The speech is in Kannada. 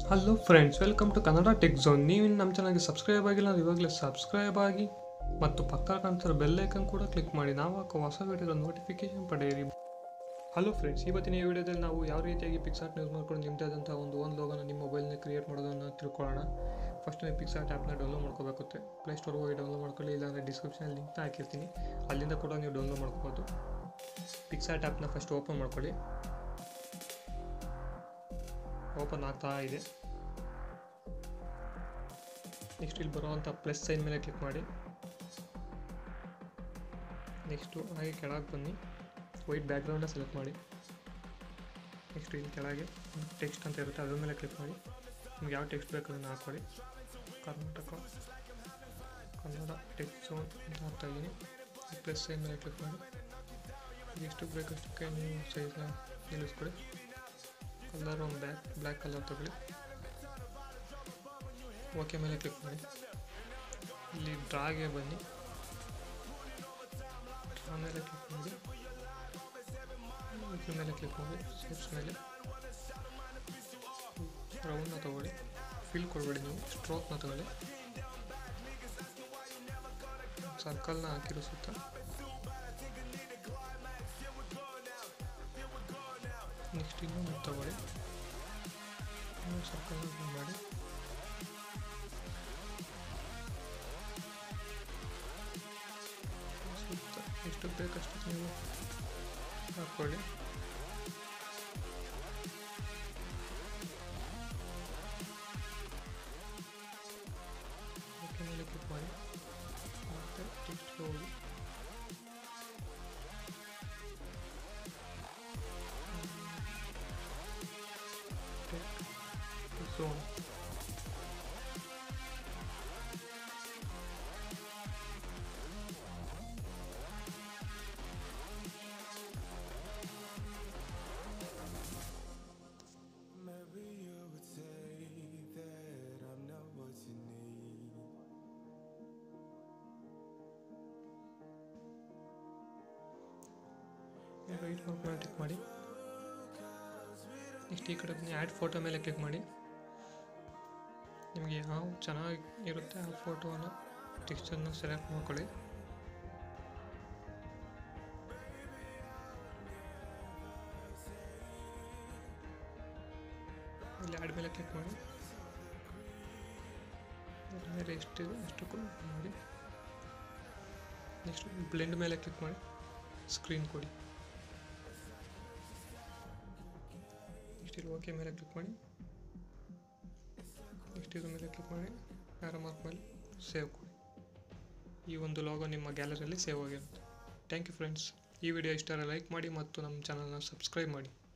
Hello friends welcome to Kannada tech zone ನೀವು ನಮ್ಮ ಚಾನಲ್ಗೆ ಸಬ್ಸ್ಕ್ರೈಬ್ ಆಗಿಲ್ಲ ಅಂದ್ರೆ ಇವಾಗಲೇ ಸಬ್ಸ್ಕ್ರೈಬ್ ಆಗಿ ಮತ್ತು ಪಕ್ಕ ಕಾಣ್ತಿರೋ ಬೆಲ್ ಐಕನ್ ಕೂಡ ಕ್ಲಿಕ್ ಮಾಡಿ ನಾವು ಹಾಕೋ ಹೊಸ ವಿಡಿಯೋದ ನೋಟಿಫಿಕೇಶನ್ ಪಡೆಯಿರಿ ಹಲೋ ಫ್ರೆಂಡ್ಸ್ ಇವತ್ತಿನ ಈ ವಿಡಿಯೋದಲ್ಲಿ ನಾವು ಯಾವ ರೀತಿಯಾಗಿ ಪಿಕ್ಸಾರ್ಟ್ ಯೂಸ್ ಮಾಡ್ಕೊಂಡು ನಿಮ್ಮದೇ ಆದಂಥ ಒಂದು ಒಂದು ಲೋಗನ ನಿಮ್ಮ ಮೊಬೈಲ್ನ ಕ್ರಿಯೇಟ್ ಮಾಡೋದನ್ನು ತಿಳ್ಕೊಳ್ಳೋಣ ಫಸ್ಟ್ ನೀವು ಪಿಕ್ಸಾರ್ಟ್ ಆ್ಯಪ್ನ ಡೌನ್ಲೋಡ್ ಮಾಡ್ಕೋಬೇಕಾಗುತ್ತೆ ಪ್ಲೇಸ್ಟೋರ್ಗೆ ಹೋಗಿ ಡೌನ್ಲೋಡ್ ಮಾಡ್ಕೊಳ್ಳಿ ಇಲ್ಲಾಂದರೆ ಡಿಸ್ಕ್ರಿಪ್ಷನಲ್ಲಿ ಲಿಂಕ್ನ ಹಾಕಿರ್ತೀನಿ ಅಲ್ಲಿಂದ ಕೂಡ ನೀವು ಡೌನ್ಲೋಡ್ ಮಾಡ್ಕೋಬೋದು ಪಿಕ್ಸಾರ್ಟ್ ಆ್ಯಪ್ನ ಫಸ್ಟ್ ಓಪನ್ ಮಾಡ್ಕೊಳ್ಳಿ ಓಪನ್ ಆಗ್ತಾ ಇದೆ ನೆಕ್ಸ್ಟ್ ಇಲ್ಲಿ ಬರುವಂಥ ಪ್ಲಸ್ ಸೈನ್ ಮೇಲೆ ಕ್ಲಿಕ್ ಮಾಡಿ ನೆಕ್ಸ್ಟು ಹಾಗೆ ಕೆಳಗೆ ಬನ್ನಿ ವೈಟ್ ಬ್ಯಾಕ್ಗ್ರೌಂಡ ಸೆಲೆಕ್ಟ್ ಮಾಡಿ ನೆಕ್ಸ್ಟ್ ಇಲ್ಲಿ ಕೆಳಗೆ ಟೆಕ್ಸ್ಟ್ ಅಂತ ಇರುತ್ತೆ ಅದ್ರ ಮೇಲೆ ಕ್ಲಿಕ್ ಮಾಡಿ ನಿಮ್ಗೆ ಯಾವ ಟೆಕ್ಸ್ಟ್ ಬೇಕು ಅದನ್ನು ಹಾಕ್ಕೊಳ್ಳಿ ಕರ್ನಾಟಕ ಕನ್ನಡ ಟೆಕ್ಸ್ಟ್ ಝೋನ್ ಅಂತ ಹಾಕ್ತಾ ಇದ್ದೀನಿ ಪ್ಲಸ್ ಸೈನ್ ಮೇಲೆ ಕ್ಲಿಕ್ ಮಾಡಿ ಎಷ್ಟು ಬೇಕಷ್ಟಕ್ಕೆ ನೀವು ಸೈಜ್ನ ನಿಲ್ಲಿಸ್ಕೊಳ್ಳಿ ಕಲರ್ ಒಂದು ಬ್ಯಾಕ್ ಬ್ಲ್ಯಾಕ್ ಕಲರ್ ತಗೊಳ್ಳಿ ಓಕೆ ಮೇಲೆ ಕ್ಲಿಕ್ ಮಾಡಿ ಇಲ್ಲಿ ಡ್ರಾಗೆ ಬನ್ನಿ ಡ್ರಾ ಮೇಲೆ ಕ್ಲಿಕ್ ಮಾಡಿ ಇದ್ರ ಮೇಲೆ ಕ್ಲಿಕ್ ಮಾಡಿ ಶೇಪ್ಸ್ ಮೇಲೆ ರೌಂಡ್ನ ತಗೊಳ್ಳಿ ಫಿಲ್ ಕೊಡಬೇಡಿ ನೀವು ಸ್ಟ್ರೋಕ್ನ ತಗೊಳ್ಳಿ ಸರ್ಕಲ್ನ ಹಾಕಿರೋ ಸುತ್ತ ನೆಕ್ಸ್ಟ್ ಇನ್ನೊಂದು ತಗೊಳ್ಳಿ ಸರ್ಕಲ್ನ ಮಾಡಿ ಸುತ್ತ ಎಷ್ಟು ಬೇಕಷ್ಟು ನೀವು ಹಾಕ್ಕೊಳ್ಳಿ ಓಕೆ ಮೇಲೆ ಕ್ಲಿಕ್ ಮಾಡಿ ಮತ್ತೆ ಟೆಕ್ಸ್ಟ್ ಹೋಗಿ zone Maybe you would say that I'm not what you need. Right mark ಮೇಲೆ ಕ್ಲಿಕ್ ಮಾಡಿ ನೆಕ್ಸ್ಟ್ ಈ ಕಡೆ ಬನ್ನಿ ಆ್ಯಡ್ ಫೋಟೋ ಮೇಲೆ ಕ್ಲಿಕ್ ಮಾಡಿ ನಿಮಗೆ ಯಾವ ಚೆನ್ನಾಗಿ ಇರುತ್ತೆ ಆ ಫೋಟೋನ ಟೆಕ್ಸ್ಟನ್ನು ಸೆಲೆಕ್ಟ್ ಮಾಡ್ಕೊಳ್ಳಿ ಇಲ್ಲಿ ಆ್ಯಡ್ ಮೇಲೆ ಕ್ಲಿಕ್ ಮಾಡಿ ಅದ್ರ ಮೇಲೆ ಎಷ್ಟಿದೆ ಅಷ್ಟು ಮಾಡಿ ನೆಕ್ಸ್ಟ್ ಬ್ಲೆಂಡ್ ಮೇಲೆ ಕ್ಲಿಕ್ ಮಾಡಿ ಸ್ಕ್ರೀನ್ ಕೊಡಿ ನೆಕ್ಸ್ಟ್ ಇಲ್ಲಿ ಓಕೆ ಮೇಲೆ ಕ್ಲಿಕ್ ಮಾಡಿ ನೆಕ್ಸ್ಟ್ ಇದ್ರ ಮೇಲೆ ಕ್ಲಿಕ್ ಮಾಡಿ ಆರೋ ಮಾರ್ಕ್ ಮೇಲೆ ಸೇವ್ ಕೊಡಿ ಈ ಒಂದು ಲೋಗೋ ನಿಮ್ಮ ಗ್ಯಾಲರಿಯಲ್ಲಿ ಸೇವ್ ಆಗಿರುತ್ತೆ ಥ್ಯಾಂಕ್ ಯು ಫ್ರೆಂಡ್ಸ್ ಈ ವಿಡಿಯೋ ಇಷ್ಟ ಲೈಕ್ ಮಾಡಿ ಮತ್ತು ನಮ್ಮ ಚಾನಲ್ನ ಸಬ್ಸ್ಕ್ರೈಬ್ ಮಾಡಿ